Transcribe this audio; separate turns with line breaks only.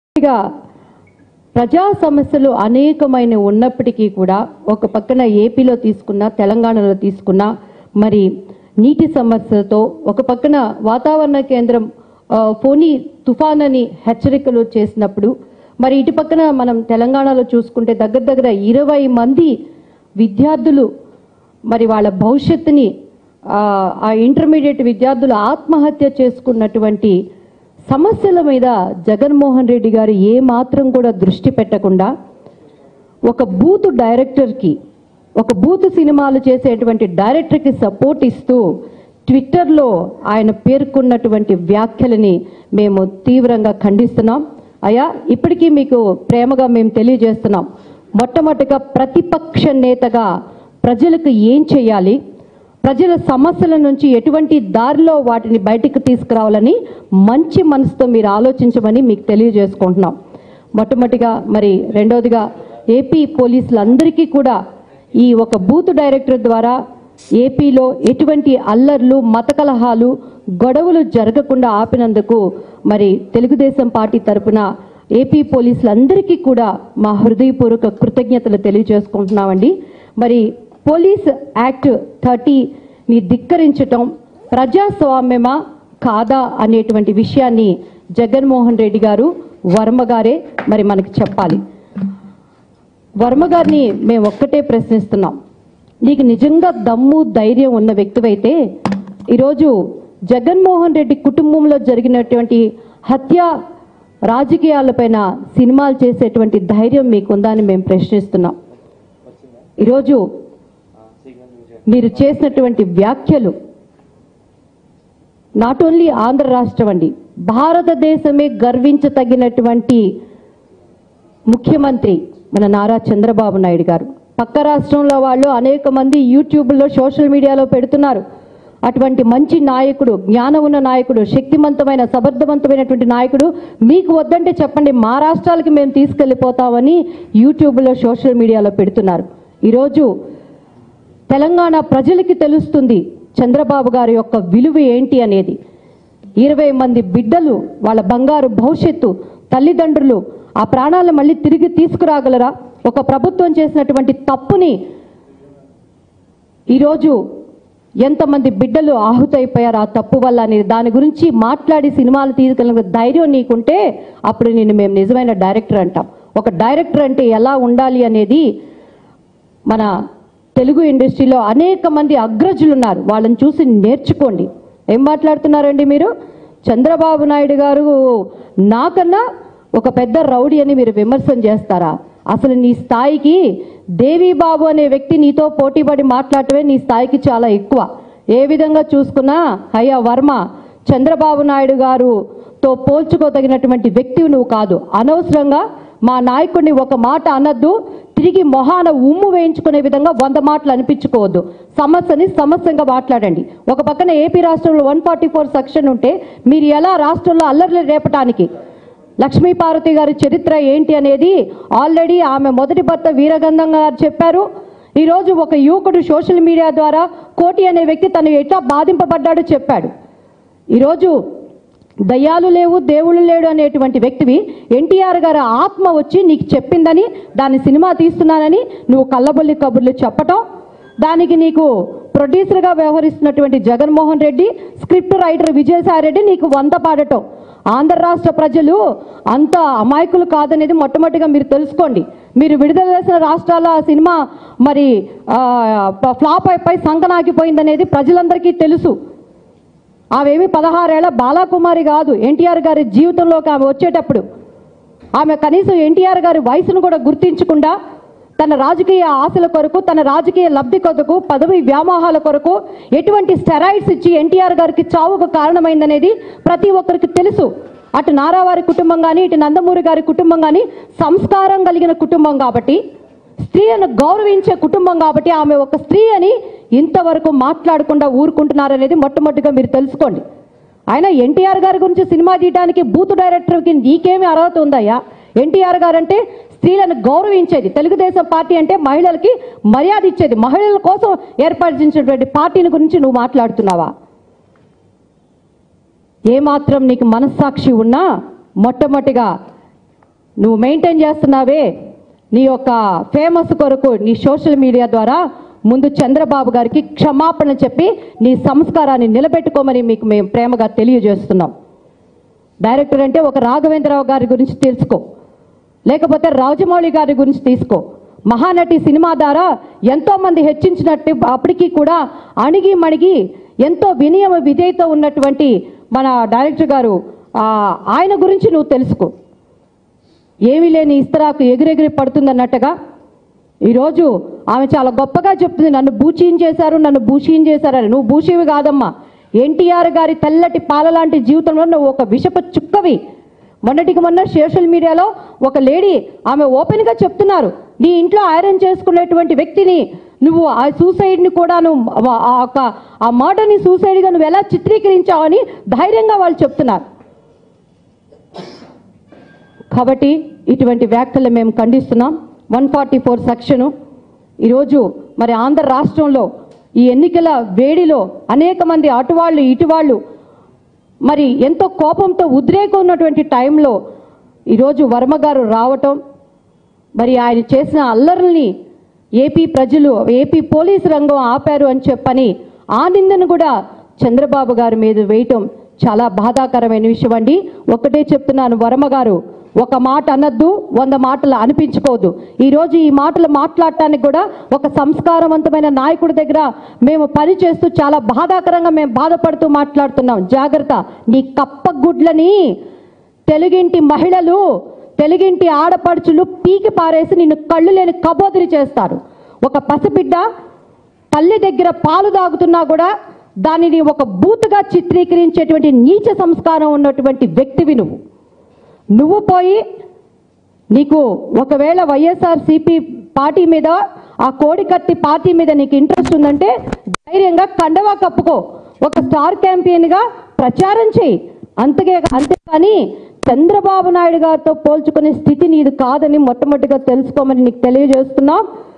ఇక ప్రజా సమస్యలు అనేకమైన ఉన్నప్పటికీ కూడా ఒక పక్కన ఏపీలో తీసుకున్న తెలంగాణలో తీసుకున్న మరి నీటి సమస్యలతో ఒక పక్కన వాతావరణ కేంద్రం ఆ, ఫోని తుఫాన్ అని హెచ్చరికలు చేసినప్పుడు మరి ఇటు పక్కన మనం తెలంగాణలో చూసుకుంటే దగ్గర దగ్గర ఇరవై మంది విద్యార్థులు మరి వాళ్ళ భవిష్యత్తుని ఆ, ఆ ఇంటర్మీడియట్ విద్యార్థులు ఆత్మహత్య చేసుకున్నటువంటి సమస్యల మీద జగన్మోహన్ రెడ్డి గారు ఏ మాత్రం కూడా దృష్టి పెట్టకుండా ఒక బూత్ డైరెక్టర్కి ఒక బూత్ సినిమాలు చేసేటువంటి డైరెక్టర్కి సపోర్ట్ ఇస్తూ ట్విట్టర్లో ఆయన పేర్కొన్నటువంటి వ్యాఖ్యలని మేము తీవ్రంగా ఖండిస్తున్నాం అయ్యా ఇప్పటికీ మీకు ప్రేమగా మేము తెలియజేస్తున్నాం మొట్టమొదటిగా ప్రతిపక్ష నేతగా ప్రజలకు ఏం చేయాలి ప్రజల సమస్యల నుంచి ఎటువంటి దారిలో వాటిని బయటకు తీసుకురావాలని మంచి మనసుతో మీరు ఆలోచించమని మీకు తెలియజేసుకుంటున్నాం మొట్టమొదటిగా మరి రెండవదిగా ఏపీ పోలీసులందరికీ కూడా ఈ ఒక బూత్ డైరెక్టర్ ద్వారా ఏపీలో ఎటువంటి అల్లర్లు మత కలహాలు గొడవలు జరగకుండా ఆపినందుకు మరి తెలుగుదేశం పార్టీ తరపున ఏపీ పోలీసులందరికీ కూడా మా హృదయపూర్వక కృతజ్ఞతలు తెలియజేసుకుంటున్నామండి మరి పోలీస్ యాక్ట్ థర్టీని ధిక్కరించటం ప్రజాస్వామ్యమా కాదా అనేటువంటి విషయాన్ని జగన్మోహన్ రెడ్డి గారు వర్మ గారే మరి మనకి చెప్పాలి వర్మ గారిని మేము ఒక్కటే ప్రశ్నిస్తున్నాం నీకు నిజంగా దమ్ము ధైర్యం ఉన్న వ్యక్తివైతే ఈరోజు జగన్మోహన్ రెడ్డి కుటుంబంలో జరిగినటువంటి హత్య రాజకీయాలపైన సినిమాలు చేసేటువంటి ధైర్యం మీకుందా అని మేము ప్రశ్నిస్తున్నాం ఈరోజు మీరు చేసినటువంటి వ్యాఖ్యలు నాట్ ఓన్లీ ఆంధ్ర రాష్ట్రం అండి భారతదేశమే గర్వించతగినటువంటి ముఖ్యమంత్రి మన నారా చంద్రబాబు నాయుడు గారు పక్క రాష్ట్రంలో వాళ్ళు అనేక మంది యూట్యూబ్లో సోషల్ మీడియాలో పెడుతున్నారు అటువంటి మంచి నాయకుడు జ్ఞానం ఉన్న నాయకుడు శక్తివంతమైన సమర్థవంతమైనటువంటి నాయకుడు మీకు వద్దంటే చెప్పండి మా రాష్ట్రాలకి మేము తీసుకెళ్ళిపోతామని యూట్యూబ్లో సోషల్ మీడియాలో పెడుతున్నారు ఈరోజు తెలంగాణ ప్రజలకి తెలుస్తుంది చంద్రబాబు గారి యొక్క విలువ ఏంటి అనేది ఇరవై మంది బిడ్డలు వాళ్ళ బంగారు భవిష్యత్తు తల్లిదండ్రులు ఆ ప్రాణాలను మళ్ళీ తిరిగి తీసుకురాగలరా ఒక ప్రభుత్వం చేసినటువంటి తప్పుని ఈరోజు ఎంతమంది బిడ్డలు ఆహుతైపోయారు ఆ తప్పు వల్ల అనేది దాని గురించి మాట్లాడి సినిమాలు తీసుకెళ్ళిన ధైర్యం నీకుంటే అప్పుడు నేను మేము నిజమైన డైరెక్టర్ అంటాం ఒక డైరెక్టర్ అంటే ఎలా ఉండాలి అనేది మన తెలుగు ఇండస్ట్రీలో అనేక మంది అగ్రజులు ఉన్నారు వాళ్ళని చూసి నేర్చుకోండి ఏం మాట్లాడుతున్నారండి మీరు చంద్రబాబు నాయుడు గారు నాకన్నా ఒక పెద్ద రౌడీ అని మీరు విమర్శన చేస్తారా అసలు నీ స్థాయికి దేవి బాబు అనే వ్యక్తి నీతో పోటీపడి మాట్లాడటమే నీ స్థాయికి చాలా ఎక్కువ ఏ విధంగా చూసుకున్నా అయ్యా వర్మ చంద్రబాబు నాయుడు గారుతో పోల్చుకోదగినటువంటి వ్యక్తివి నువ్వు కాదు అనవసరంగా మా నాయకుడిని ఒక మాట అనొద్దు తిరిగి మొహాన ఉమ్ము వేయించుకునే విధంగా వంద మాటలు అనిపించుకోవద్దు సమస్యని సమస్యంగా మాట్లాడండి ఒక పక్కన ఏపీ రాష్ట్రంలో వన్ ఫార్టీ ఫోర్ సెక్షన్ ఉంటే మీరు ఎలా రాష్ట్రంలో అల్లర్లు రేపటానికి లక్ష్మీపార్వతి గారి చరిత్ర ఏంటి అనేది ఆల్రెడీ ఆమె మొదటి భర్త వీరగంధం గారు చెప్పారు ఈరోజు ఒక యువకుడు సోషల్ మీడియా ద్వారా కోటి అనే వ్యక్తి తను ఎట్లా బాధింపబడ్డాడో చెప్పాడు ఈరోజు దయ్యాలు లేవు దేవుళ్ళు లేడు అనేటువంటి వ్యక్తివి ఎన్టీఆర్ గారి ఆత్మ వచ్చి నీకు చెప్పిందని దాని సినిమా తీస్తున్నానని నువ్వు కళ్ళబొల్లి కబుర్లు చెప్పటం దానికి నీకు ప్రొడ్యూసర్గా వ్యవహరిస్తున్నటువంటి జగన్మోహన్ రెడ్డి స్క్రిప్ట్ రైటర్ విజయసాయి రెడ్డి నీకు వంత పాడటం ఆంధ్ర రాష్ట్ర ప్రజలు అంత అమాయకులు కాదనేది మొట్టమొదటిగా మీరు తెలుసుకోండి మీరు విడుదల చేసిన రాష్ట్రాల ఆ సినిమా మరి ఆ, ఫ్లాప్ అయిపోయి సంకనాగిపోయిందనేది ప్రజలందరికీ తెలుసు ఆమెమి పదహారేళ్ల బాలాకుమారి కాదు ఎన్టీఆర్ గారి జీవితంలోకి ఆమె వచ్చేటప్పుడు ఆమె కనీసం ఎన్టీఆర్ గారి వయసును కూడా గుర్తించకుండా తన రాజకీయ ఆశల కొరకు తన రాజకీయ లబ్ధి కొరకు పదవి వ్యామోహాల కొరకు ఎటువంటి స్టెరాయిడ్స్ ఇచ్చి ఎన్టీఆర్ గారికి చావుకు కారణమైందనేది ప్రతి ఒక్కరికి తెలుసు అటు నారావారి కుటుంబం కానీ ఇటు నందమూరి గారి కుటుంబం కానీ సంస్కారం కలిగిన కుటుంబం కాబట్టి స్త్రీలను గౌరవించే కుటుంబం కాబట్టి ఆమె ఒక స్త్రీ అని ఇంతవరకు మాట్లాడకుండా ఊరుకుంటున్నారనేది మొట్టమొదటిగా మీరు తెలుసుకోండి ఆయన ఎన్టీఆర్ గారి గురించి సినిమా తీయడానికి బూత్ డైరెక్టర్కి నీకేమి అర్హత ఉందయ్యా ఎన్టీఆర్ గారు అంటే స్త్రీలను గౌరవించేది తెలుగుదేశం పార్టీ అంటే మహిళలకి మర్యాద ఇచ్చేది మహిళల కోసం ఏర్పరిచినటువంటి పార్టీని గురించి నువ్వు మాట్లాడుతున్నావా ఏమాత్రం నీకు మనస్సాక్షి ఉన్నా మొట్టమొదటిగా నువ్వు మెయింటైన్ చేస్తున్నావే నీ యొక్క ఫేమస్ కొరకు నీ సోషల్ మీడియా ద్వారా ముందు చంద్రబాబు గారికి క్షమాపణ చెప్పి నీ సంస్కారాన్ని నిలబెట్టుకోమని మీకు మేము ప్రేమగా తెలియజేస్తున్నాం డైరెక్టర్ అంటే ఒక రాఘవేంద్రరావు గారి గురించి తెలుసుకో లేకపోతే రాజమౌళి గారి గురించి తీసుకో మహానటి సినిమా ద్వారా ఎంతో మంది హెచ్చించినట్టు అప్పటికీ కూడా అణిగి మణిగి ఎంతో వినయమ విధేయత ఉన్నటువంటి మన డైరెక్టర్ గారు ఆ, ఆయన గురించి నువ్వు తెలుసుకో ఏమీ లేని ఇస్తరాకు ఎగిరెగిరి పడుతుందన్నట్టుగా ఈరోజు ఆమె చాలా గొప్పగా చెప్తుంది నన్ను బూచీన్ చేశారు నన్ను బూషీన్ చేశారని నువ్వు బూషీవి కాదమ్మా ఎన్టీఆర్ గారి తెల్లటి పాల లాంటి జీవితంలో నువ్వు ఒక విషప చుక్కవి మొన్నటికి మొన్న సోషల్ మీడియాలో ఒక లేడీ ఆమె ఓపెన్గా చెప్తున్నారు నీ ఇంట్లో ఐరన్ చేసుకునేటువంటి వ్యక్తిని నువ్వు ఆ సూసైడ్ని కూడా నువ్వు ఆ యొక్క ఆ మాటని సూసైడ్గా నువ్వు ఎలా చిత్రీకరించావని ధైర్యంగా వాళ్ళు చెప్తున్నారు కాబట్టి ఇటువంటి వ్యాఖ్యలు మేము ఖండిస్తున్నాం వన్ ఫార్టీ ఫోర్ సెక్షను ఈరోజు మరి ఆంధ్ర రాష్ట్రంలో ఈ ఎన్నికల వేడిలో అనేక మంది అటువాళ్ళు ఇటువాళ్ళు మరి ఎంతో కోపంతో ఉద్రేకం ఉన్నటువంటి టైంలో ఈరోజు వర్మ గారు రావటం మరి ఆయన చేసిన అల్లర్లని ఏపీ ప్రజలు ఏపీ పోలీసు రంగం ఆపారు అని చెప్పని ఆ నిందను కూడా చంద్రబాబు గారి మీద వేయటం చాలా బాధాకరమైన విషయం అండి ఒకటే చెప్తున్నాను వర్మ గారు ఒక మాట అనొద్దు వంద మాటలు అనిపించుకోవద్దు ఈరోజు ఈ మాటలు మాట్లాడటానికి కూడా ఒక సంస్కారవంతమైన నాయకుడి దగ్గర మేము పని చేస్తూ చాలా బాధాకరంగా మేము బాధపడుతూ మాట్లాడుతున్నాం జాగ్రత్త నీ కప్పగుడ్లని తెలుగింటి మహిళలు తెలుగింటి ఆడపడుచులు పీకి పారేసి నిన్ను కళ్ళు లేని కబోదిరి చేస్తారు ఒక పసిబిడ్డ తల్లి దగ్గర పాలు తాగుతున్నా కూడా దానిని ఒక బూతుగా చిత్రీకరించేటువంటి నీచ సంస్కారం ఉన్నటువంటి వ్యక్తివి నువ్వు నువ్వు పోయి నీకు ఒకవేళ వైఎస్ఆర్ సిపి పార్టీ మీద ఆ కోడికత్తి పార్టీ మీద నీకు ఇంట్రెస్ట్ ఉందంటే ధైర్యంగా కండవా కప్పుకో ఒక స్టార్ క్యాంపెయిన్గా ప్రచారం చేయి అంతకే అంతేకాని చంద్రబాబు నాయుడు గారితో పోల్చుకునే స్థితి నీది కాదని మొట్టమొదటిగా తెలుసుకోమని నీకు తెలియజేస్తున్నాం